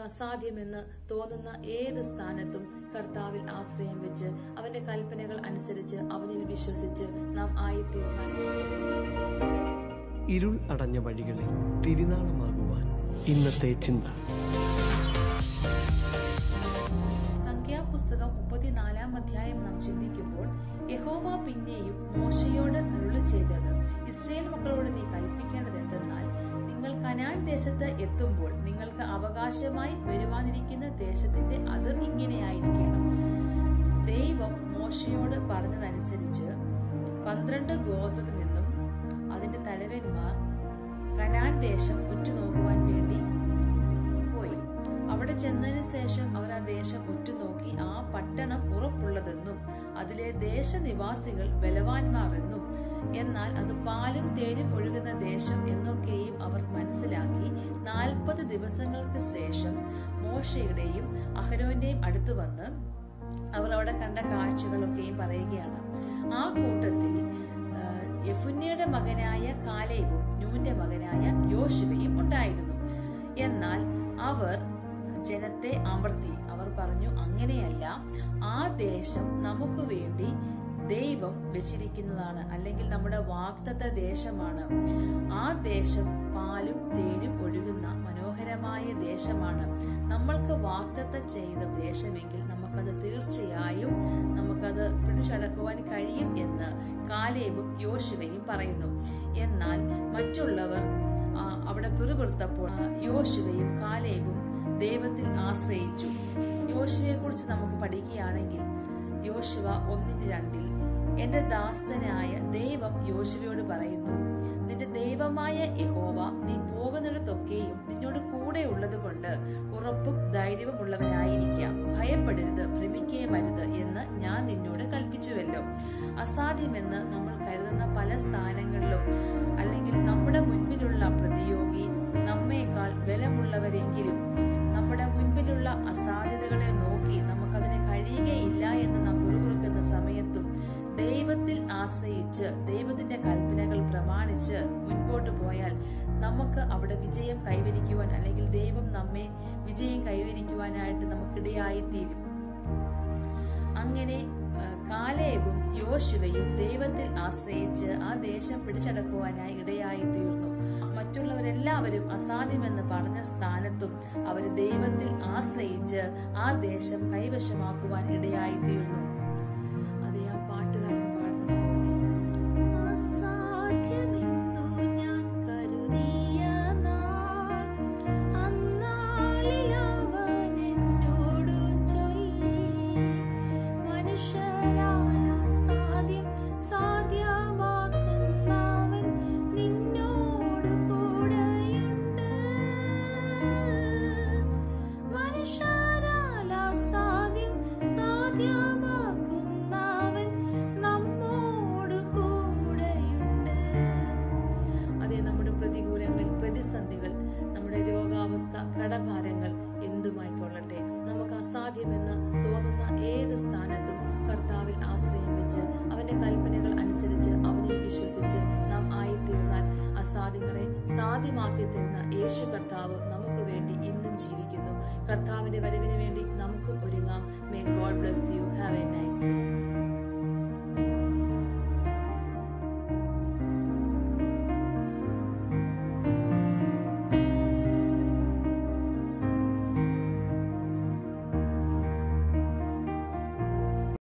അസാധ്യമെന്ന് തോന്നുന്ന ഏത് സ്ഥാനത്തും കർത്താവിൽ ആശ്രയം വെച്ച് അവന്റെ കൽപ്പനകൾ അനുസരിച്ച് അവനിൽ വിശ്വസിച്ച് നാം ആയിത്തീർന്നാൽ ഇരുൾ അടഞ്ഞ വഴികളിൽ തിരുനാളമാകുവാൻ ഇന്നത്തെ ചിന്ത സംഖ്യാപുസ്തകം മുപ്പത്തിനാലാം അധ്യായം നാം ചിന്തിക്കുമ്പോൾ യഹോവ പിന്നെയും മോശയോട് അരുളി ചെയ്തത് ഇസ്രയേൽ മക്കളോട് നീ കൽപ്പിക്കേണ്ടത് എന്തെന്നാൽ നിങ്ങൾ കനാൻ ദേശത്ത് എത്തുമ്പോൾ നിങ്ങൾക്ക് അവകാശമായി വരുവാനിരിക്കുന്ന ദേശത്തിന്റെ അതിർ ഇങ്ങനെയായിരിക്കണം ദൈവം മോശയോട് പറഞ്ഞതനുസരിച്ച് പന്ത്രണ്ട് ഗോത്രത്തിൽ നിന്നും അതിന്റെ തലവന്മാർ കനാൻ ദേശം ഉറ്റുനോക്കുവാൻ വേണ്ടി പോയി അവിടെ ചെന്നതിന് ശേഷം അവർ ആ ദേശം ഉറ്റുനോക്കി ആ പട്ടണം ഉറപ്പുള്ളതെന്നും അതിലെ ദേശനിവാസികൾ ബലവാന്മാർ എന്നും എന്നാൽ അത് പാലും തേനും ഒഴുകുന്ന ദേശം എന്നൊക്കെയും അവർ മനസ്സിലാക്കി നാൽപ്പത് ദിവസങ്ങൾക്ക് ശേഷം മോശയുടെയും അഹരോന്റെയും അടുത്ത് വന്ന് അവർ അവിടെ കണ്ട കാഴ്ചകളൊക്കെയും പറയുകയാണ് ആ കൂട്ടത്തിൽ ആ, യെഫുന്നയുടെ മകനായ കാലേബും നൂന്റെ മകനായ യോശുവയും ഉണ്ടായിരുന്നു എന്നാൽ അവർ ജനത്തെ അമർത്തി അവർ പറഞ്ഞു അങ്ങനെയല്ല ആ ദേശം നമുക്ക് വേണ്ടി ദൈവം വെച്ചിരിക്കുന്നതാണ് അല്ലെങ്കിൽ നമ്മുടെ വാക്തത്വ ദേശമാണ് ആ ദേശം പാലും തേനും ഒഴുകുന്ന മനോഹരമായ ദേശമാണ് നമ്മൾക്ക് വാക്തത്വം ചെയ്ത ദേശമെങ്കിൽ നമുക്കത് തീർച്ചയായും നമുക്കത് പിടിച്ചടക്കുവാൻ കഴിയും എന്ന് കാലേബും യോശുവയും പറയുന്നു എന്നാൽ മറ്റുള്ളവർ ആ, അവിടെ പിറുപിറുത്തപ്പോൾ ആ, യോശുവയും കാലേബും ദൈവത്തിൽ ആശ്രയിച്ചു യോശുവയെ കുറിച്ച് നമുക്ക് പഠിക്കുകയാണെങ്കിൽ യോശുവ ഒന്നിന്റെ രണ്ടിൽ എന്റെ ദാസ്തനായ ദൈവം യോശുവയോട് പറയുന്നു നിന്റെ ദൈവമായ യഹോവ നീ പോകുന്നിടത്തൊക്കെയും നിന്നോട് കൂടെ ഉള്ളത് കൊണ്ട് ഉറപ്പും ധൈര്യവും ഉള്ളവനായിരിക്കാം ഭയപ്പെടരുത് ഭ്രമിക്കുകയും അരുത് എന്ന് ഞാൻ നിന്നോട് കൽപ്പിച്ചുവല്ലോ അസാധ്യമെന്ന് നമ്മൾ കരുതുന്ന പല സ്ഥാനങ്ങളിലും അല്ലെങ്കിൽ നമ്മുടെ മുൻപിലുള്ള പ്രതിയോഗി നമ്മേക്കാൾ ബലമുള്ളവരെങ്കിലും നമ്മുടെ മുൻപിലുള്ള അസാധ്യതകളെ നോക്കി നമുക്കതിനെ കഴിയുകയില്ല എന്ന് നാം പുറകുറുക്കുന്ന സമയത്തും ദൈവത്തിൽ ആശ്രയിച്ച് ദൈവത്തിന്റെ കൽപ്പനകൾ പ്രമാണിച്ച് മുൻപോട്ട് പോയാൽ നമുക്ക് അവിടെ വിജയം കൈവരിക്കുവാൻ അല്ലെങ്കിൽ ദൈവം നമ്മെ വിജയം കൈവരിക്കുവാനായിട്ട് നമുക്കിടയായിത്തീരും അങ്ങനെ ആ, കാലേബും യോശുവയും ദൈവത്തിൽ ആശ്രയിച്ച് ആ ദേശം പിടിച്ചടക്കുവാനായി ഇടയായി തീർന്നു മറ്റുള്ളവരെല്ലാവരും അസാധ്യമെന്ന് പറഞ്ഞ സ്ഥാനത്തും അവർ ദൈവത്തിൽ ആശ്രയിച്ച് ആ ദേശം കൈവശമാക്കുവാൻ ഇടയായി തീർന്നു അതേ ആ പാട്ടുകാരൻ പാടുന്നത് പോലെ അസാധ്യമെന്നു ഞാൻ കരുതിയ നാൾ അന്നാളിൽ അവൻ എന്നോടു ചൊല്ലി മനുഷ്യരാൽ അസാധ്യം സാധ്യമാക്കുന്നവൻ നിന്നോടു കൂടെയുണ്ട് മനുഷ്യരാൽ അസാധ്യം സാധ്യമാക്കുന്നവൻ നമ്മോടു കൂടെയുണ്ട് അതേ നമ്മുടെ പ്രതികൂലങ്ങളിൽ പ്രതിസന്ധികൾ നമ്മുടെ രോഗാവസ്ഥ കടഭാരങ്ങൾ എന്തുമായിക്കൊള്ളട്ടെ നമുക്ക് അസാധ്യമെന്ന് തോന്നുന്ന ഏത് സ്ഥാനത്തും കർത്താവിൽ ആശ്രയം വെച്ച് അവന്റെ കൽപ്പനകൾ അനുസരിച്ച് അവനിൽ വിശ്വസിച്ച് നാം ആയിത്തീർന്നാൽ അസാധ്യങ്ങളെ സാധ്യമാക്കി തരുന്ന യേശു കർത്താവ് നമുക്ക് വേണ്ടി ഇന്നും ജീവിക്കുന്നു കർത്താവിന്റെ വരവിന് വേണ്ടി നമുക്കും ഒരുങ്ങാം may God bless you have a nice day